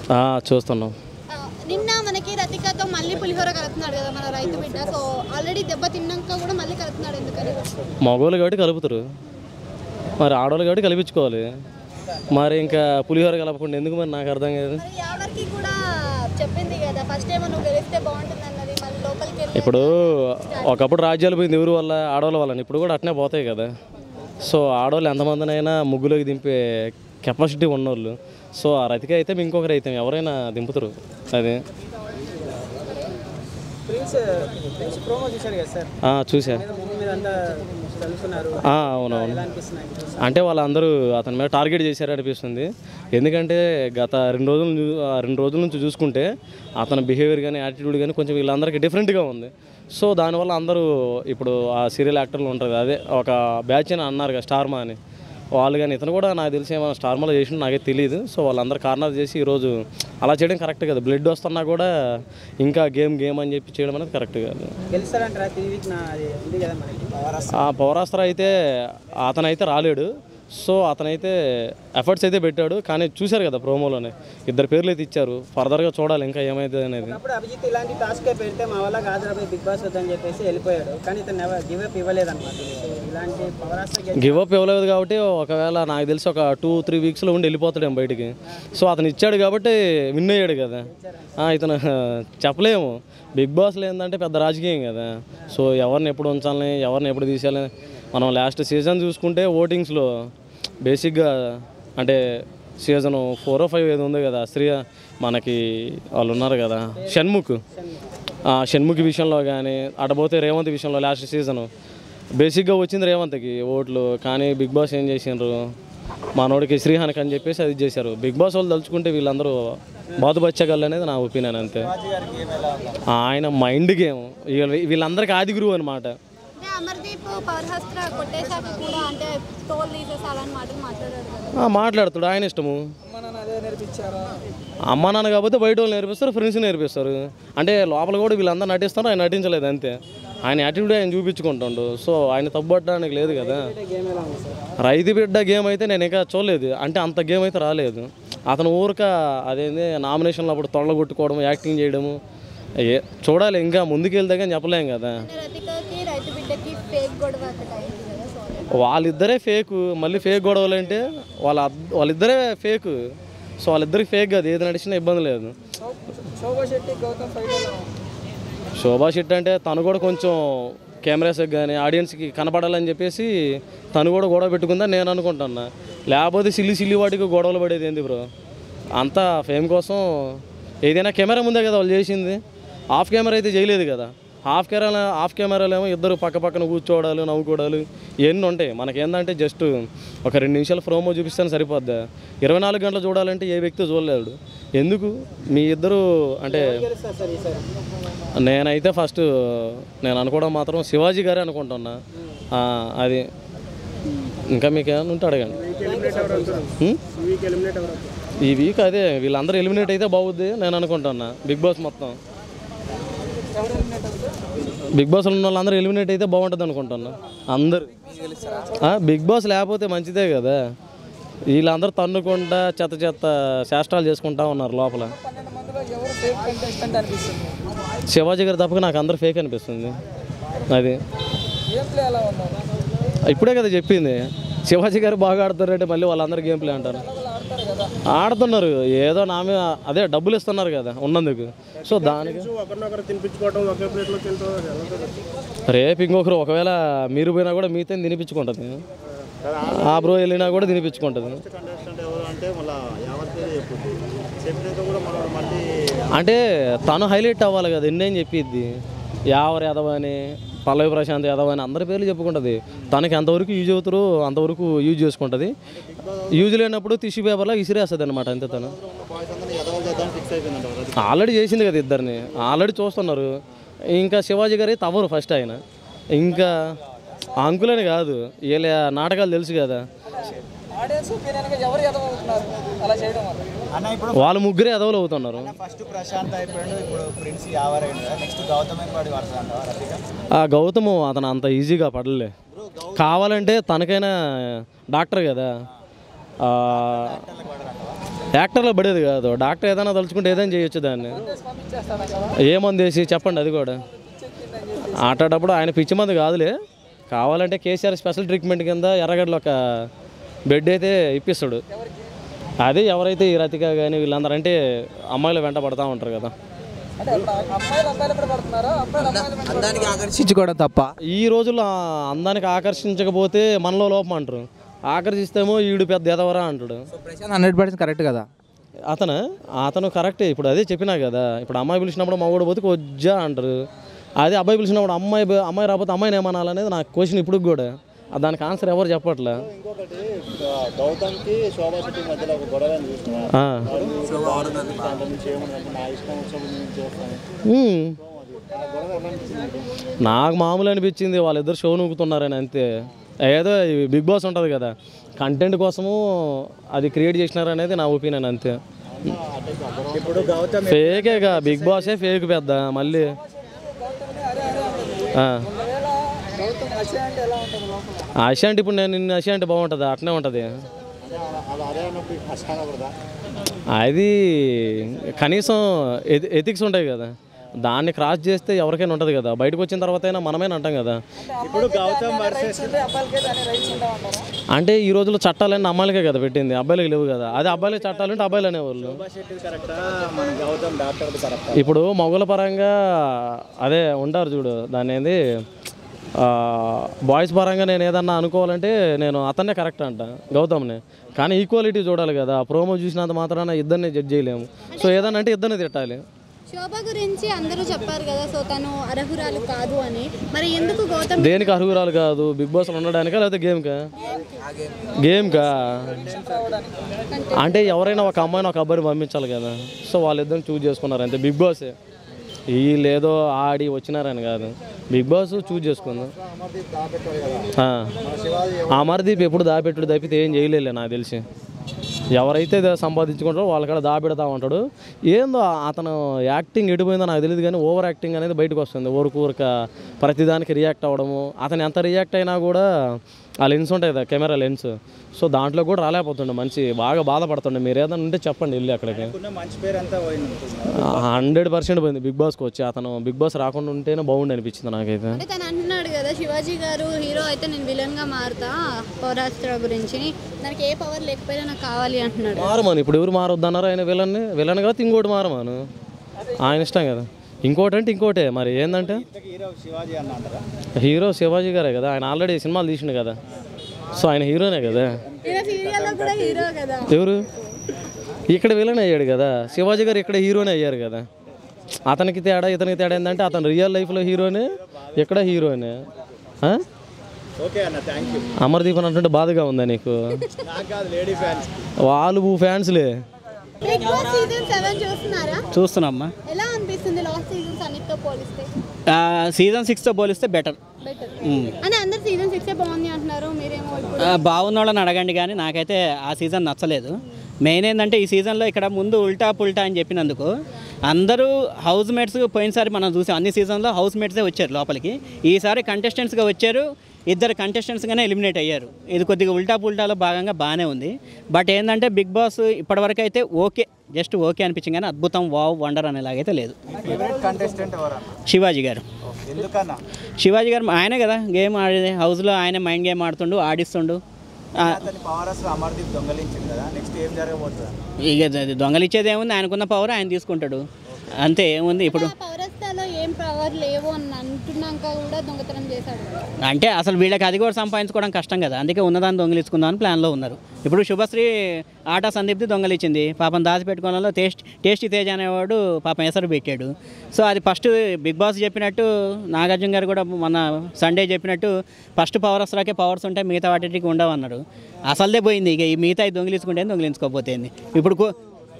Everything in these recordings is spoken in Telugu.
ఆ, చూస్తున్నాం ఆ, నిన్న మనకి రతికతో మళ్ళీ పులిహోర కలుపుతున్నాడు కదా మన రైతు బిడ్డ సో ఆల్రెడీ దెబ్బ తిన్నాక కూడా మళ్ళీ కలుపుతున్నాడు ఎందుకని మగవాళ్ళు కాబట్టి కలుపుతారు మరి ఆడవాళ్ళు కాబట్టి కలిపించుకోవాలి మరి ఇంకా పులిహోర కలపకుండా ఎందుకు మరి నాకు అర్థం కాదు మరి ఎవరికి కూడా చెప్పింది కదా ఫస్ట్ టైం నువ్వు గెలిస్తే బాగుంటుంది అన్నది మళ్ళీ లోపలికి వెళ్ళి ఇప్పుడు ఒకప్పుడు రాజ్యాలు పోయింది ఎవరి వల్ల ఆడవాళ్ళ వల్ల ఇప్పుడు కూడా అట్నే పోతాయి కదా సో ఆడవాళ్ళు ఎంతమందినైనా ముగ్గులోకి దింపే కెపాసిటీ ఉన్నోళ్ళు సో ఆ రతిక అయితే ఇంకొకరు అయితే ఎవరైనా దింపుతారు అది ప్రిన్స్ ప్రిన్స్ ప్రోమో చూశారు కదా సార్ ఆ, చూసా మూవీ మీద అంతా చదువుతున్నారు ఆ, అవునవును ఎలా అనిపిస్తున్నాయి అంటే వాళ్ళందరూ అతని మీద టార్గెట్ చేశారు అనిపిస్తుంది ఎందుకంటే గత రెండు రోజుల చూ- ఆ రెండు రోజుల నుంచి చూసుకుంటే అతని బిహేవియర్ కానీ యాటిట్యూడ్ కానీ కొంచెం వీళ్ళందరికీ డిఫరెంట్గా ఉంది సో దానివల్ల అందరూ ఇప్పుడు ఆ సీరియల్ యాక్టర్లు ఉంటుంది అదే ఒక బ్యాచ్ అని అన్నారు కదా స్టార్మా అని వాళ్ళు కానీ ఇతను కూడా నాకు తెలిసి ఏమైనా స్టార్మాలో చేసిన నాకే తెలియదు సో వాళ్ళందరూ కార్నర్ చేసి ఈరోజు అలా చేయడం కరెక్ట్ కదా బ్లడ్ వస్తున్నా కూడా ఇంకా గేమ్ గేమ్ అని చెప్పి చేయడం అనేది కరెక్ట్ కాదు గెలుస్తారంటారా టీవీకి నా అది ఉంది కదా మనకి ఆ పవరాస్త్ర అయితే అతనైతే రాలేడు సో అతనైతే ఎఫర్ట్స్ అయితే పెట్టాడు కానీ చూశారు కదా ప్రోమోలోనే ఇద్దరు పేర్లు అయితే ఇచ్చారు ఫర్దర్గా చూడాలి ఇంకా ఏమైతుంది అనేది అప్పుడు అభిజిత్ ఇలాంటి టాస్క్ పెడితే మా వల్ల కాదు రాబోయే బిగ్ బాస్ వద్దని చెప్పేసి వెళ్ళిపోయాడు కానీ ఇతను ఎవరు గివ్ అప్ ఇవ్వలేదన్నమాట సో ఇలాంటి పవరాస్త్ర గివ్ అప్ ఇవ్వలేదు కాబట్టి ఒకవేళ నాకు తెలిసి ఒక టూ త్రీ వీక్స్లో ఉండి వెళ్ళిపోతాడేమో బయటికి సో అతను ఇచ్చాడు కాబట్టి విన్ అయ్యాడు కదా ఆ, ఇతను చెప్పలేము బిగ్ బాస్లో ఏంటంటే పెద్ద రాజకీయం కదా సో ఎవరిని ఎప్పుడు ఉంచాలని ఎవరిని ఎప్పుడు తీసేయాలి మనం లాస్ట్ సీజన్ చూసుకుంటే ఓటింగ్స్లో బేసిక్గా అంటే సీజన్ ఫోర్ ఫైవ్ ఏదో ఉంది కదా శ్రీ మనకి వాళ్ళు ఉన్నారు కదా షణ్ముఖ్ ఆ షణ్ముఖి విషయంలో కానీ అటపోతే రేవంత్ విషయంలో లాస్ట్ సీజన్ బేసిక్గా వచ్చింది రేవంత్కి ఓట్లు కానీ బిగ్ బాస్ ఏం చేసిండ్రు మనోడికి శ్రీహానికి అని చెప్పేసి అది చేశారు బిగ్ బాస్ వాళ్ళు తలుచుకుంటే వీళ్ళందరూ బాధపచ్చగలరు అనేది నా ఒపీనియన్ అంతే ఆయన మైండ్ గేమ్ వీళ్ళ- వీళ్ళందరికీ ఆది గురువు అనమాట అంటే అమర్దీప్ పవర్హస్త్ర కొట్టేశాక కూడా అంటే టోల్ తీసేసాలని మాటలు మాట్లాడాడు కదా మాట్లాడుతాడు ఆయన ఇష్టము మన అదే నేర్పించారా అమ్మ నాన్న కాకపోతే బయట వాళ్ళు నేర్పిస్తారు ఫ్రెండ్స్ నేర్పిస్తారు అంటే లోపల కూడా వీళ్ళందరూ నటిస్తారు ఆయన నటించలేదు అంతే ఆయన యాటిట్యూడ్ ఆయన చూపించుకుంటుండు సో ఆయన తప్పుపట్టడానికి లేదు కదా గేమ్ ఎలా ఉంది సార్ రైతు బిడ్డ గేమ్ అయితే నేను ఇంకా చూడలేదు అంటే అంత గేమ్ అయితే రాలేదు అతను ఊరక అదేంది నామినేషన్లో అప్పుడు తొండలు కొట్టుకోవడం యాక్టింగ్ చేయడము ఏ చూడాలి ఇంకా ముందుకు వెళ్తే కానీ చెప్పలేం కదా అంటే రతికకి రైతు బిడ్డకి ఫేక్ గొడవ అక్కడ అయింది కదా సో వాళ్ళిద్దరే ఫేక్ మళ్ళీ ఫేక్ గొడవలు అంటే వాళ్ళ అద్- వాళ్ళిద్దరే ఫేక్ సో వాళ్ళిద్దరికి ఫేక్ కాదు ఏది నడిచినా ఇబ్బంది లేదు శోభా శెట్టి గౌతమ్ ఫైట్ ఎలా ఉంది? శోభా శెట్టి అంటే తను కూడా కొంచెం కెమెరాస్కి కానీ ఆడియన్స్కి కనపడాలని చెప్పేసి తను కూడా గొడవ పెట్టుకుందని నేను అనుకుంటున్నా లేకపోతే సిల్లి సిల్లి వాటికి గొడవలు పడేది ఏంది బ్రో అంతా ఫేమ్ కోసం ఏదైనా కెమెరా ముందే కదా వాళ్ళు చేసింది హాఫ్ కెమెరా అయితే చేయలేదు కదా హాఫ్ కెమెరా హాఫ్ కెమెరాలు ఏమో ఇద్దరు పక్క పక్కన కూర్చోవడాలు నవ్వుకోవడాలు ఇవన్నీ ఉంటాయి మనకేందంటే జస్ట్ ఒక రెండు నిమిషాలు ప్రోమో చూపిస్తాను సరిపోద్దా ఇరవై నాలుగు గంటలు చూడాలంటే ఏ వ్యక్తి చూడలేడు ఎందుకు మీ ఇద్దరు అంటే గెలుస్తారు సార్ ఈసారి నేనైతే ఫస్ట్ నేను అనుకోవడం మాత్రం శివాజీ గారే అనుకుంటున్నా ఆ, అది ఇంకా మీకు ఏమైనా ఉంటే అడగండి హ్మ్? ఈ వీక్ అదే వీళ్ళందరూ ఎలిమినేట్ అయితే బాగుద్ది నేను అనుకుంటున్నా బిగ్ బాస్ మొత్తం బిగ్ బాస్లో ఉన్న వాళ్ళందరూ ఎలిమినేట్ అయితే బాగుంటుంది అనుకుంటున్నా అందరు ఆ, బిగ్ బాస్ లేకపోతే మంచిదే కదా వీళ్ళందరూ తన్నుకుంటా చెత్త చెత్త శాస్త్రాలు చేసుకుంటా ఉన్నారు లోపల పన్నెండు మందిలో ఎవరు ఫేక్ కంటెస్టెంట్ అనిపిస్తుంది శివాజీ గారి తప్పక నాకు అందరూ ఫేక్ అనిపిస్తుంది అది గేమ్ ప్లే ఎలా ఉన్నారు ఇప్పుడే కదా చెప్పింది శివాజీ గారు బాగా ఆడుతారంటే మళ్ళీ వాళ్ళందరూ గేమ్ ప్లే అంటారు ఆడతారు కదా ఆడుతున్నారు ఏదో నా మీద అదే డబ్బులు ఇస్తున్నారు కదా ఉన్నందుకు సో దానికి ఒకరినొకరు తినిపించుకోవడం ఒకే ప్లేట్లో తింటాం రేపు ఇంకొకరు ఒకవేళ మీరు పోయినా కూడా మీతో తినిపించుకుంటుంది ఆ బ్రో వెళ్ళినా కూడా తినిపించుకుంటుంది కంటెస్టెంట్ ఎవరు అంటే మళ్ళీ యావత్ పేరు చెప్పుద్ది చెప్పినాక కూడా మనం మళ్ళీ అంటే తను హైలైట్ అవ్వాలి కదా ఎన్నేం చెప్పిద్ది యావర్ యాదవ్ అని పల్లవి ప్రశాంత్ యాదవ్ అని అందరి పేర్లు చెప్పుకుంటుంది తనకి ఎంతవరకు యూజ్ అవుతారో అంతవరకు యూజ్ చేసుకుంటుంది యూజ్ లేనప్పుడు టిష్యూ పేపర్లో ఇసిరేస్తుంది అనమాట అంతే తను బాయ్స్ అందరినీ ఎదవలు చేద్దాం ఫిక్స్ అయిపోయిందంట అది ఆల్రెడీ చేసింది కదా ఇద్దరిని ఆల్రెడీ చూస్తున్నారు ఇంకా శివాజీ గారి తవరు ఫస్ట్ ఆయన ఇంకా ఆ అంకులని కాదు వీళ్ళ నాటకాలు తెలుసు కదా ఆడియన్స్ ఒపీనియన్గా ఎవరు ఎదవవుతున్నారు అలా చేయడం వల్ల అన్న ఇప్పుడు వాళ్ళు ముగ్గురే ఎదవలు అవుతున్నారు ఫస్ట్ ప్రశాంత్ అయిపోయాడు ఇప్పుడు ప్రిన్స్ యావర్ అయ్యింది కదా నెక్స్ట్ గౌతమ్ ఏం పడి పడుతుందా రతిక ఆ గౌతము అతను అంత ఈజీగా పడలే కావాలంటే తనకైనా డాక్టర్ కదా ఆ, యాక్టర్లో పడేది కాదు డాక్టర్ ఏదైనా తలుచుకుంటే ఏదైనా చేయొచ్చు దాన్ని ఏ మందు వేసి చెప్పండి అది కూడా ఆటేటప్పుడు ఆయన పిచ్చి మంది కాదులే కావాలంటే కేసీఆర్ స్పెషల్ ట్రీట్మెంట్ కింద ఎర్రగడ్డలో ఒక బెడ్ అయితే ఇప్పిస్తాడు అదే ఎవరైతే ఈ రతిక కానీ వీళ్ళందరూ అంటే అమ్మాయిలు వెంట పడతా ఉంటారు కదా అందానికి ఆకర్షించుకోవడం తప్ప ఈ రోజుల్లో ఆ అందానికి ఆకర్షించకపోతే మనలో లోపం అంటారు ఆకర్షిస్తేమో ఈడు పెద్ద ఎదవరా అంటాడు so Prashant hundred percent correct కదా అతను అతను కరెక్టే ఇప్పుడు అదే చెప్పినా కదా ఇప్పుడు అమ్మాయి పిలిచినప్పుడు మగవాడు పోతే కొజ్జా అంటారు అదే అబ్బాయి పిలిచినప్పుడు అమ్మాయి బ- అమ్మాయి రాకపోతే అమ్మాయిని ఏమనాలనేది నాకు క్వశ్చన్ ఇప్పుడు కూడా ఆ దానికి ఆన్సర్ ఎవరు చెప్పట్లే ఇంకొకటి ఆ, గౌతమ్కి శోభా శెట్టి మధ్యలో ఒక గొడవ అని చూస్తున్నా ఆ. దాంట్లో నుంచి ఏమన్నా నా ఇష్టం వచ్చినప్పుడు నేను చేస్తాను ఉమ్. ఆ గొడవ ఎలా అనిపించింది నాకు మామూలు అనిపించింది వాళ్ళిద్దరు షో నూకుతున్నారని అంతే ఏదో ఈ బిగ్ బాస్ ఉంటుంది కదా కంటెంట్ కోసము అది క్రియేట్ చేసినారు అనేది నా ఒపీనియన్ అంతే ఇప్పుడు గౌతమ్ ఫేకేగా బిగ్ బాసే ఫేక్ పెద్ద మళ్ళీ ఆ. ఆశ అంటే ఇప్పుడు నేను నిన్న ఆశ అంటే బాగుంటుంది అట్నే ఉంటుంది అంటే అది అదే అన్నప్పుడు కష్టాన పడదా అది కనీసం ఎథి ఎథిక్స్ ఉంటాయి కదా దాన్ని క్రాస్ చేస్తే ఎవరికైనా ఉంటుంది కదా బయటకు వచ్చిన తర్వాత అయినా మనమే అంటాం కదా ఇప్పుడు గౌతమ్ వర్సెస్ అంటే ఈ రోజుల్లో చట్టాలన్నీ అమ్మాయిలకే కదా పెట్టింది అబ్బాయిలకి లేవు కదా అది అబ్బాయిలకి చట్టాలు అంటే అబ్బాయిలు అనేవాళ్ళు శోభా శెట్టి కరెక్టా మన గౌతమ్ డాక్టర్ది కరెక్టా ఇప్పుడు మొగల పరంగా అదే ఉంటారు చూడు దాన్ని ఏంది బాయ్స్ పరంగా నేను ఏదన్నా అనుకోవాలంటే నేను అతన్నే కరెక్ట్ అంట గౌతమ్ని కానీ ఈక్వాలిటీ చూడాలి కదా ప్రోమో చూసినంత మాత్రాన ఇద్దరిని జడ్జ్ చేయలేము సో ఏదన్నా అంటే ఇద్దరిని తిట్టాలి శోభ గురించి అందరూ చెప్పారు కదా సో తను అర్హురాలు కాదు అని మరి ఎందుకు గౌతమ్ దేనికి అర్హురాలు కాదు బిగ్ బాస్లో ఉండడానికా లేకపోతే గేమ్కా గేమ్కా అంటే ఎవరైనా ఒక అమ్మాయిని ఒక అబ్బాయిని పంపించాలి కదా సో వాళ్ళిద్దరిని చూజ్ చేసుకున్నారు అంతే బిగ్ బాసే వీళ్ళు ఏదో ఆడి వచ్చినారని కాదు బిగ్ బాస్ చూజ్ చేసుకుందాం అమర్దీప్ ఎప్పుడు దాపెట్టుడు తప్పితే ఏం చేయలేలే నాకు తెలిసి ఎవరైతే దా- సంపాదించుకుంటారో వాళ్ళకాడ దాపెడతా ఉంటాడు ఏందో అతను యాక్టింగ్ ఎడిపోయిందో నాకు తెలియదు కానీ ఓవర్ యాక్టింగ్ అనేది బయటకు వస్తుంది ఊరుకు ఊరక ప్రతిదానికి రియాక్ట్ అవ్వడము అతను ఎంత రియాక్ట్ అయినా కూడా ఆ లెన్స్ ఉంటాయి కదా కెమెరా లెన్స్ సో దాంట్లో కూడా రాలేకపోతుండే మనిషి బాగా బాధపడుతుండే మీరు ఏదైనా ఉంటే చెప్పండి వెళ్ళి అక్కడికి ఉన్న మంచి పేరు అంతా పోయింది హండ్రెడ్ పర్సెంట్ పోయింది బిగ్ బాస్కి వచ్చి అతను బిగ్ బాస్ రాకుండా ఉంటేనే బాగుండి అనిపించింది నాకైతే అంటే తను అంటున్నాడు కదా శివాజీ గారు హీరో అయితే నేను విలన్ గా మారుతా పౌరాస్త్ర గురించి దానికి ఏ పవర్ లేకపోయినా నాకు కావాలి అంటున్నాడు మారమాను ఇప్పుడు ఎవరు మారొద్దన్నారు ఆయన విలన్ని విలన్ కాబట్టి ఇంకోటి మారమాను ఆయన ఇష్టం కదా ఇంకోటి అంటే ఇంకోటే మరి ఏంటంటే హీరో శివాజీ అన్న అంటారా హీరో శివాజీ గారే కదా ఆయన ఆల్రెడీ సినిమాలు తీసిండు కదా సో ఆయన హీరోనే కదా ఈయన సీరియల్లో కూడా హీరో కదా ఎవరు ఇక్కడ విలన్ అయ్యాడు కదా శివాజీ గారు ఇక్కడ హీరోనే అయ్యారు కదా అతనికి తేడా ఇతనికి తేడా ఏంటంటే అతను రియల్ లైఫ్లో హీరోనే ఇక్కడ హీరోనే ఆ? ఓకే అన్న థ్యాంక్ యూ అమర్దీప్ అని అంటుంటే బాధగా ఉందా నీకు నాకు కాదు లేడీ ఫ్యాన్స్ వాళ్ళు ఫ్యాన్స్లే బిగ్ బాస్ సీజన్ సెవెన్ చూస్తున్నారా చూస్తున్నామ్మా ఎలా అనిపిస్తుంది లాస్ట్ సీజన్స్ అన్నిటితో పోలిస్తే సీజన్ సిక్స్తో పోలిస్తే బెటర్ బెటర్ అంటే అందరు సీజన్ సిక్స్ బాగుంది అంటున్నారు మీరేమో ఇప్పుడు బాగున్న వాళ్ళని అడగండి కానీ నాకైతే ఆ సీజన్ నచ్చలేదు మెయిన్ ఏంటంటే ఈ సీజన్లో ఇక్కడ ముందు ఉల్టా పుల్టా అని చెప్పినందుకు అందరూ హౌస్ మేట్స్ పోయినసారి మనం చూసాం అన్ని సీజన్లో హౌస్ మేట్సే వచ్చారు లోపలికి ఈసారి కంటెస్టెంట్స్గా వచ్చారు ఇద్దరు కంటెస్టెంట్స్గానే ఎలిమినేట్ అయ్యారు ఇది కొద్దిగా ఉల్టా పుల్టాలో భాగంగా బాగానే ఉంది బట్ ఏంటంటే బిగ్ బాస్ ఇప్పటివరకు అయితే ఓకే జస్ట్ ఓకే అనిపించింది కానీ అద్భుతం వావ్ వండర్ అనేలాగైతే లేదు ఫేవరెట్ కంటెస్టెంట్ ఎవరన్నా శివాజీ గారు ఎందుకన్నా శివాజీ గారు ఆయనే కదా గేమ్ ఆడేది హౌస్లో ఆయన మైండ్ గేమ్ ఆడుతుండు ఆడిస్తుండు ఆ, అతని పవర్ అసలు అమర్దీప్ దొంగలించింది కదా నెక్స్ట్ ఏం జరగబోతుంది ఇక అది దొంగలిచ్చేది ఏముంది ఆయనకున్న పవర్ ఆయన తీసుకుంటాడు అంతే ఏముంది ఇప్పుడు ఆ పౌరస్తాలో ఏం పవర్ లేవు అని అంటున్నాక కూడా దొంగతనం చేశాడు అంటే అసలు వీళ్ళకి అది కూడా సంపాదించుకోవడం కష్టం కదా అందుకే ఉన్నదాన్ని దొంగలించుకుందాం అని ప్లాన్లో ఉన్నారు ఇప్పుడు శుభశ్రీ ఆటా సందీప్తి దొంగలిచ్చింది పాపం దాచిపెట్టుకోవడంలో టేస్ట్ టేస్టీ తేజ్ అనేవాడు పాపం ఎసరు పెట్టాడు సో అది ఫస్ట్ బిగ్ బాస్ చెప్పినట్టు నాగార్జున గారు కూడా మన సండే చెప్పినట్టు ఫస్ట్ పవర్ వస్తాకే పవర్స్ ఉంటాయి మిగతా వాటికి ఉండవు అన్నాడు అసలుదే పోయింది ఇక ఈ మిగతా దొంగిలించుకుంటే దొంగిలించుకోకపోతేంది ఇప్పుడు కో-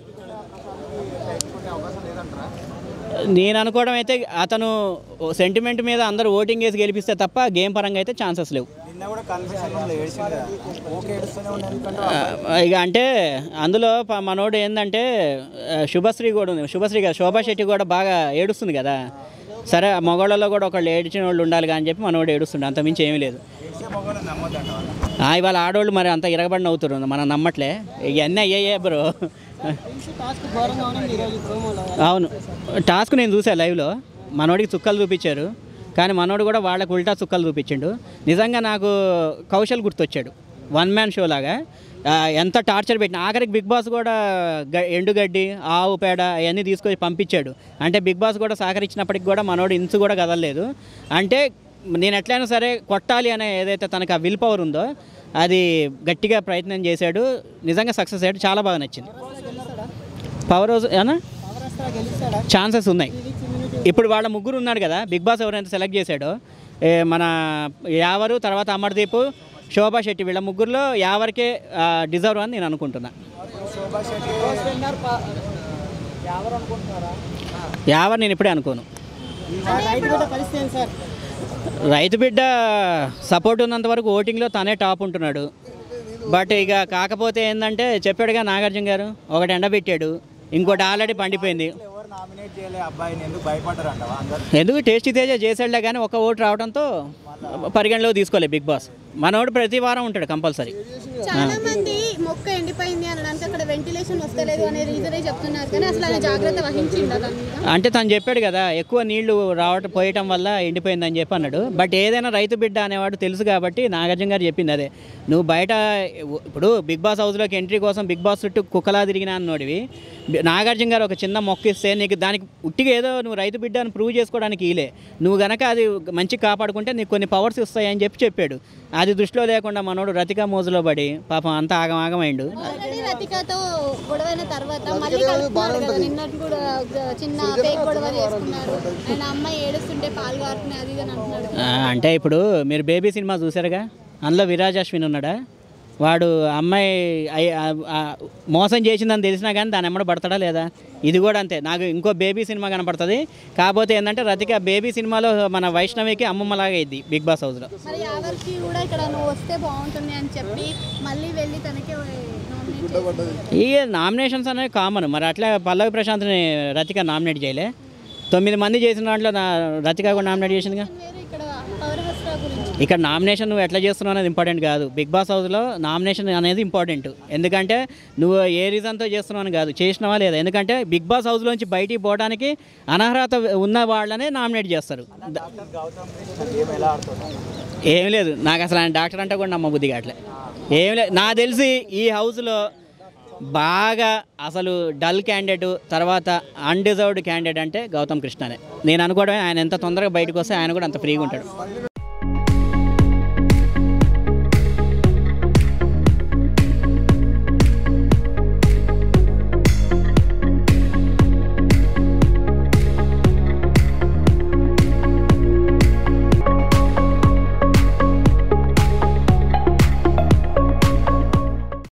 నేను అనుకోవడం అయితే అతను సెంటిమెంట్ మీద అందరూ ఓటింగ్ వేసి గెలిపిస్తే తప్ప గేమ్ పరంగా అయితే ఛాన్సెస్ లేవు నిన్న కూడా కన్ఫ్యూషన్ రూమ్లో ఏడ్చింది కదా ఓకే ఏడుస్తూనే ఉన్నాను ఎందుకంటే ఆ, ఇక అంటే అందులో ప- మనోడు ఏంటంటే ఆ, శుభశ్రీ కూడా ఉంది శుభశ్రీ గారు శోభా శెట్టి కూడా బాగా ఏడుస్తుంది కదా సరే ఆ మగవాళ్ళలో కూడా ఒకళ్ళు ఏడ్చిన వాళ్ళు ఉండాలి అని చెప్పి మనోడు ఏడుస్తుండే అంతమించి ఏమీ లేదు ఏడ్చే మొగలు నమ్మొద్దంట వాళ్ళు ఆ, ఇవాళ ఆడవాళ్ళు మరి అంత ఇరగబడిన అవుతారు మనం నమ్మట్లే ఇవన్నీ అయ్యాయే బ్రో టాస్క్ ఘోరంగా ఉంది ఈరోజు ప్రోమోలో అవును టాస్క్ నేను చూసా లైవ్లో మనోడికి చుక్కలు చూపించారు కానీ మనోడు కూడా వాళ్ళకు ఉల్టా చుక్కలు చూపించిండు నిజంగా నాకు కౌశల్ గుర్తొచ్చాడు వన్ మ్యాన్ షో లాగా ఆ, ఎంత టార్చర్ పెట్టిన ఆఖరికి బిగ్ బాస్ కూడా గ- ఎండుగడ్డి ఆవు పేడ అవన్నీ తీసుకొచ్చి పంపించాడు అంటే బిగ్ బాస్ కూడా సహకరించినప్పటికి కూడా మనోడు ఇంచు కూడా కదలలేదు అంటే నేను ఎట్లయినా సరే కొట్టాలి అనే ఏదైతే తనకు ఆ విల్ పవర్ ఉందో అది గట్టిగా ప్రయత్నం చేశాడు నిజంగా సక్సెస్ అయ్యాడు చాలా బాగా నచ్చింది పవర్ హౌస్ ఏనా ఛాన్సెస్ ఉన్నాయి ఇప్పుడు వాళ్ళ ముగ్గురు ఉన్నాడు కదా బిగ్ బాస్ ఎవరైతే సెలెక్ట్ చేశాడో ఏ మన యావరు తర్వాత అమర్దీప్ శోభా శెట్టి వీళ్ళ ముగ్గురులో యావరికే డిజర్వ్ అని నేను అనుకుంటున్నా యావర్ నేను ఇప్పుడే అనుకోను పరిస్థితి ఏంటి సార్ రైతు బిడ్డ సపోర్ట్ ఉన్నంత వరకు ఓటింగ్లో తనే టాప్ ఉంటున్నాడు బట్ ఇక కాకపోతే ఏంటంటే చెప్పాడుగా నాగార్జున గారు ఒకటి ఎండబెట్టాడు ఇంకోటి ఆల్రెడీ పండిపోయింది ఎవరు నామినేట్ చేయలే అబ్బాయిని ఎందుకు భయపడ్డారు అంటావా అందరు ఎందుకు టేస్టీ తేజ చేసాడులే కానీ ఒక ఓటు రావడంతో పరిగణలో తీసుకోలేదు బిగ్ బాస్ మనోడు ప్రతి వారం ఉంటాడు కంపల్సరీ చాలా మంది మొక్క ఎండిపోయింది అనడానికి అక్కడ వెంటిలేషన్ వస్తలేదు అనే రీజనే చెప్తున్నారు కానీ అసలు ఆయన జాగ్రత్త వహించిందా దాని మీద అంటే తను చెప్పాడు కదా ఎక్కువ నీళ్లు రావటం పోయటం వల్ల ఎండిపోయిందని చెప్పి అన్నాడు బట్ ఏదైనా రైతు బిడ్డ అనేవాడు తెలుసు కాబట్టి నాగార్జున గారు చెప్పింది అదే నువ్వు బయట ఇప్పుడు బిగ్ బాస్ హౌస్లోకి ఎంట్రీ కోసం బిగ్ బాస్ చుట్టూ కుక్కలా తిరిగినా అన్నోడివి బి- నాగార్జున గారు ఒక చిన్న మొక్క ఇస్తే నీకు దానికి ఉట్టిగా ఏదో నువ్వు రైతు బిడ్డ అని ప్రూవ్ చేసుకోవడానికి ఇలే నువ్వు గనక అది మంచి కాపాడుకుంటే నీకు కొన్ని పవర్స్ ఇస్తాయని చెప్పి చెప్పాడు అది దృష్టిలో లేకుండా మనోడు రతికా మోజులో పడి పాపం అంతా ఆగం ఆగమైండు ఆల్రెడీ రతికతో గొడవైన తర్వాత మళ్ళీ కలుపుతున్నారు కదా నిన్నటి కూడా ఒక చిన్న ఫేక్ గొడవ చేసుకున్నారు ఆయన అమ్మాయి ఏడుస్తుంటే పాలు కారుతున్నాయి అది ఇది అని అంటున్నాడు ఆ, అంటే ఇప్పుడు మీరు బేబీ సినిమా చూసారుగా అందులో విరాజ్ అశ్విన్ ఉన్నాడా వాడు అమ్మాయి అయ్- ఆ- ఆ మోసం చేసిందని తెలిసినా కానీ దాని ఎమ్మడ పడతాడా లేదా ఇది కూడా అంతే నాకు ఇంకో బేబీ సినిమా కనపడుతుంది కాకపోతే ఏంటంటే రతిక బేబీ సినిమాలో మన వైష్ణవికి అమ్మమ్మలాగా అయింది బిగ్ బాస్ హౌస్లో మరి ఎవరికి కూడా ఇక్కడ నువ్వు వస్తే బాగుంటుంది అని చెప్పి మళ్ళీ వెళ్ళి తనకే నామినేట్ చేసింది. ఈ నామినేషన్స్ అనేవి కామన్ మరి అట్లా పల్లవి ప్రశాంత్ని రతిక నామినేట్ చేయలే తొమ్మిది మంది చేసిన దాంట్లో నా రతిక కూడా నామినేట్ చేసిందిగా వేరే ఇక్కడ పవర్ హౌస్ గురించి ఇక్కడ నామినేషన్ నువ్వు ఎట్లా చేస్తున్నావు అనేది ఇంపార్టెంట్ కాదు బిగ్ బాస్ హౌస్లో నామినేషన్ అనేది ఇంపార్టెంట్ ఎందుకంటే నువ్వు ఏ రీజన్తో చేస్తున్నావు అని కాదు చేసినావా లేదా ఎందుకంటే బిగ్ బాస్ హౌస్లోంచి బయటికి పోవడానికి అనర్హత ఉన్న వాళ్ళనే నామినేట్ చేస్తారు ద- గేమ్ ఎలా ఆడుతున్నారు ఏం లేదు నాకు అసలు ఆయన డాక్టర్ అంటే కూడా నమ్మబుద్ధి కావట్లే ఏం లేదు నాకు తెలిసి ఈ హౌస్లో బాగా అసలు డల్ క్యాండిడేట్ తర్వాత అన్డిజర్వ్డ్ క్యాండిడేట్ అంటే గౌతమ్ కృష్ణనే నేను అనుకోవడమే ఆయన ఎంత తొందరగా బయటకు వస్తే ఆయన కూడా అంత ఫ్రీగా ఉంటాడు